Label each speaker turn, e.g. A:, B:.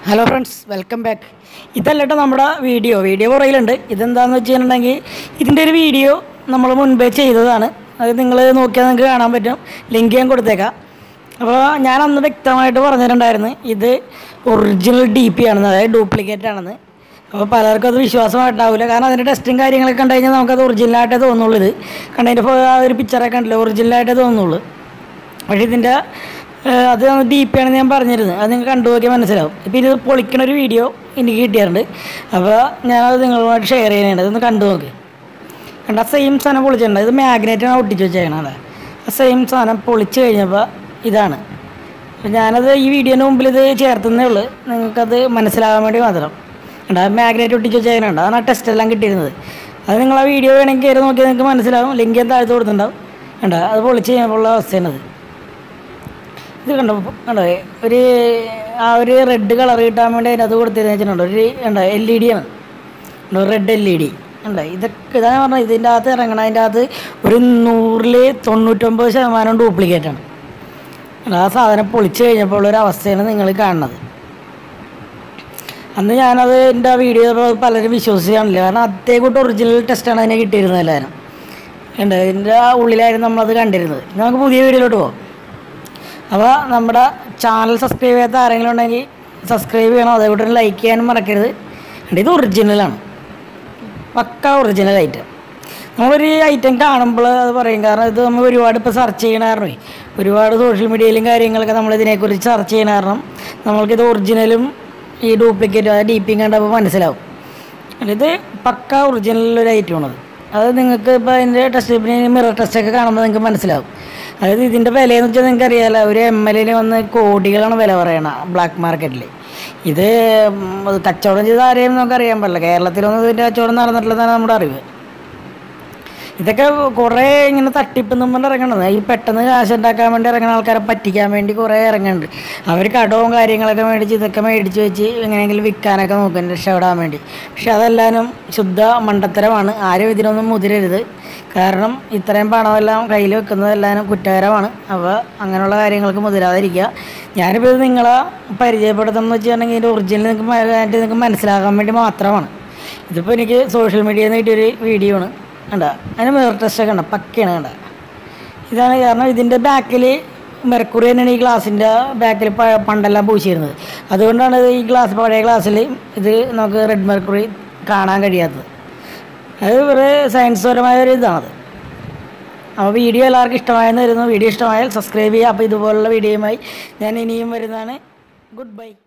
A: hello friends welcome back ഇതല്ല കേട്ടോ നമ്മുടെ വീഡിയോ വീഡിയോ പുറകിലുണ്ട് ഇതെന്താണെന്ന് വെച്ച് കഴിഞ്ഞിട്ടുണ്ടെങ്കിൽ ഇതിൻ്റെ ഒരു വീഡിയോ നമ്മൾ മുൻപേ ചെയ്തതാണ് അത് നിങ്ങൾ നോക്കിയാൽ നിങ്ങൾക്ക് കാണാൻ പറ്റും ലിങ്ക് ഞാൻ കൊടുത്തേക്കാം അപ്പോൾ ഞാൻ അന്ന് വ്യക്തമായിട്ട് പറഞ്ഞിട്ടുണ്ടായിരുന്നു ഇത് ഒറിജിനൽ ഡി പി ആണെന്ന് അതായത് ഡ്യൂപ്ലിക്കേറ്റ് ആണെന്ന് അപ്പോൾ പലർക്കും അത് വിശ്വാസമായിട്ടാവില്ല കാരണം അതിൻ്റെ ടെസ്റ്റും കാര്യങ്ങളൊക്കെ കണ്ടു കഴിഞ്ഞാൽ നമുക്കത് ഒറിജിനലായിട്ടേ തോന്നുള്ളൂ ഇത് കണ്ടതിൻ്റെ ആ ഒരു പിക്ചറൊക്കെ കണ്ടില്ല ഒറിജിനലായിട്ടേ തോന്നുള്ളൂ പക്ഷേ ഇതിൻ്റെ ഏഹ്, അത് ഡി പി ആണെന്ന് ഞാൻ പറഞ്ഞിരുന്നു അത് നിങ്ങൾ കണ്ടു നോക്കിയാൽ മനസ്സിലാവും ഇപ്പോൾ ഇത് പൊളിക്കണ ഒരു വീഡിയോ എനിക്ക് കിട്ടിയിട്ടുണ്ട് അപ്പോൾ ഞാനത് നിങ്ങളുമായിട്ട് ഷെയർ ചെയ്യാനുണ്ട് അതൊന്ന് കണ്ടു നോക്ക് കണ്ട ആ സെയിം സാധനം പൊളിച്ചിട്ടുണ്ട് ഇത് മാഗ്നറ്റാണ് ഒട്ടിച്ച് വെച്ചേക്കണം അല്ലേ ആ സെയിം സാധനം പൊളിച്ച് കഴിഞ്ഞപ്പോൾ ഇതാണ് അപ്പോൾ ഞാനത് ഈ വീഡിയോൻ്റെ മുമ്പിൽ ഇത് ചേർത്തുന്നേ ഉള്ളൂ നിങ്ങൾക്കത് മനസ്സിലാകാൻ വേണ്ടി മാത്രം കണ്ട മാഗ്നറ്റ് ഒട്ടിച്ച് വെച്ചേക്കണുണ്ട് അതാണ് ആ ടെസ്റ്റ് എല്ലാം കിട്ടിയിരുന്നത് അത് നിങ്ങൾ ആ വീഡിയോ വേണമെങ്കിൽ കയറി നോക്കിയാൽ നിങ്ങൾക്ക് മനസ്സിലാവും ലിങ്ക് ഞാൻ താഴ്ത്ത് കൊടുത്തിട്ടുണ്ടാവും കണ്ട അത് പൊളിച്ച് കഴിഞ്ഞപ്പോൾ ഉള്ള അവസ്ഥയാണത് ഇത് കണ്ടോ കണ്ടോ ഒരു ആ ഒരു റെഡ് കളർ കിട്ടാൻ വേണ്ടി അതിനകത്ത് കൊടുത്തിരുന്ന വെച്ചിട്ടുണ്ടോ ഒരു കണ്ടോ എൽ ഇ ഡി ആണ് കണ്ടോ റെഡ് എൽ ഇ ഡി കണ്ടോ ഇതൊക്കെ ഇതാണ് പറഞ്ഞത് ഇതിൻ്റെ അകത്ത് ഇറങ്ങണം അതിൻ്റെ അകത്ത് ഒരു നൂറിൽ തൊണ്ണൂറ്റൊമ്പത് ശതമാനം ഡ്യൂപ്ലിക്കേറ്റ് ആണ് കണ്ടോ, ആ സാധനം പൊളിച്ച് കഴിഞ്ഞപ്പോൾ ഉള്ള ഒരു അവസ്ഥയാണ് നിങ്ങൾ കാണുന്നത് അന്ന് ഞാനത് എൻ്റെ ആ വീഡിയോ പലരും വിശ്വസിക്കാണില്ല കാരണം അതേ കൂട്ട് ഒറിജിനൽ ടെസ്റ്റാണ് അതിനെ കിട്ടിയിരുന്നത് എല്ലാവരും ഉണ്ട് ഇതിൻ്റെ ആ ഉള്ളിലായിരുന്നു നമ്മളത് കണ്ടിരുന്നത് ഇനി നമുക്ക് പുതിയ വീഡിയോയിലോട്ട് പോകാം അപ്പോൾ നമ്മുടെ ചാനൽ സബ്സ്ക്രൈബ് ചെയ്യാത്ത ആരെങ്കിലും ഉണ്ടെങ്കിൽ സബ്സ്ക്രൈബ് ചെയ്യണം അതേപോലെ ലൈക്ക് ചെയ്യാനും മറക്കരുത് ഉണ്ട് ഇത് ഒറിജിനലാണ് പക്ക ഒറിജിനൽ ഐറ്റം നമ്മളൊരു ഐറ്റം കാണുമ്പോൾ അത് പറയും കാരണം ഇത് നമ്മൾ ഒരുപാട് ഇപ്പോൾ സെർച്ച് ചെയ്യണ കാരണമേ ഒരുപാട് സോഷ്യൽ മീഡിയയിലും കാര്യങ്ങളൊക്കെ നമ്മൾ ഇതിനെക്കുറിച്ച് സെർച്ച് ചെയ്യണ കാരണം നമ്മൾക്കിത് ഒറിജിനലും ഈ ഡ്യൂപ്ലിക്കേറ്റും അതായത് ഡി പിയും കണ്ടപ്പോൾ മനസ്സിലാവും ഇത് പക്ക ഒറിജിനൽ ഒരു ഐറ്റമാണത് അത് നിങ്ങൾക്ക് ഇപ്പോൾ അതിൻ്റെ ടെസ്റ്റ് പിന്നെ മിറർ ടെസ്റ്റൊക്കെ കാണുമ്പോൾ നിങ്ങൾക്ക് മനസ്സിലാവും അതായത് ഇതിൻ്റെ വിലയെന്ന് വെച്ചാൽ നിങ്ങൾക്ക് അറിയാമല്ലോ ഒരു എം എൽ എന് വന്ന് കോടികളാണ് വില പറയണ ബ്ലാക്ക് മാർക്കറ്റിൽ ഇത് ഉം, അത് കച്ചവടം ചെയ്ത ആരെയും നമുക്ക് അറിയാൻ പാടില്ല കേരളത്തിലൊന്നും ഇതിൻ്റെ കച്ചവടം നടന്നിട്ടില്ലെന്നാണ് നമ്മുടെ അറിവ് ഇതൊക്കെ കുറേ ഇങ്ങനെ തട്ടിപ്പെന്നും കൊണ്ട് ഇറങ്ങണത് ഈ പെട്ടെന്ന് കാശ് ഉണ്ടാക്കാൻ വേണ്ടി ഇറങ്ങുന്ന ആൾക്കാരെ പറ്റിക്കാൻ വേണ്ടി കുറേ ഇറങ്ങുന്നുണ്ട് അവർ കടവും കാര്യങ്ങളൊക്കെ മേടിച്ച് ഇതൊക്കെ മേടിച്ച് വെച്ച് എങ്ങനെയെങ്കിലും വിൽക്കാനൊക്കെ നോക്കുന്നുണ്ട് രക്ഷപ്പെടാൻ വേണ്ടി പക്ഷെ അതെല്ലാനും ശുദ്ധ മണ്ടത്തരമാണ് ആരും ഇതിനൊന്നും മുതിരരുത് കാരണം ഇത്രയും പണമെല്ലാം കയ്യിൽ വെക്കുന്നതെല്ലാം കുറ്റകരമാണ് അപ്പോൾ അങ്ങനെയുള്ള കാര്യങ്ങൾക്ക് മുതിരാതിരിക്കുക ഞാനിപ്പോൾ ഇത് നിങ്ങളെ പരിചയപ്പെടുത്തുന്നത് വെച്ചിട്ടുണ്ടെങ്കിൽ ഇതിൻ്റെ ഒറിജിനൽ നിങ്ങൾക്ക് മ- ആയിട്ട് നിങ്ങൾക്ക് മനസ്സിലാക്കാൻ വേണ്ടി മാത്രമാണ് ഇതിപ്പോൾ എനിക്ക് സോഷ്യൽ മീഡിയയിൽ നിന്ന് കിട്ടിയൊരു വീഡിയോ ആണ് കണ്ട അതിന് മിറർ ടെസ്റ്റൊക്കെ ഉണ്ട് പക്കയാണ് കണ്ട ഇതാണ് കാരണം ഇതിൻ്റെ ബാക്കിൽ മെർക്കുറി തന്നെയാണ് ഈ ഗ്ലാസിൻ്റെ ബാക്കിൽ പണ്ടെല്ലാം പൂശിയിരുന്നത് അതുകൊണ്ടാണ് ഇത് ഈ ഗ്ലാസ് പഴയ ഗ്ലാസ്സിൽ ഇത് നമുക്ക് റെഡ് മെർക്കുറി കാണാൻ കഴിയാത്തത് അത് ഒരു സയൻസ് പരമായ ഒരു ഇതാണത് അപ്പോൾ വീഡിയോ എല്ലാവർക്കും ഇഷ്ടമായെന്ന് വരുന്നു വീഡിയോ ഇഷ്ടമായാൽ സബ്സ്ക്രൈബ് ചെയ്യുക അപ്പോൾ ഇതുപോലുള്ള വീഡിയോയുമായി ഞാൻ ഇനിയും വരുന്നതാണ് ഗുഡ് ബൈ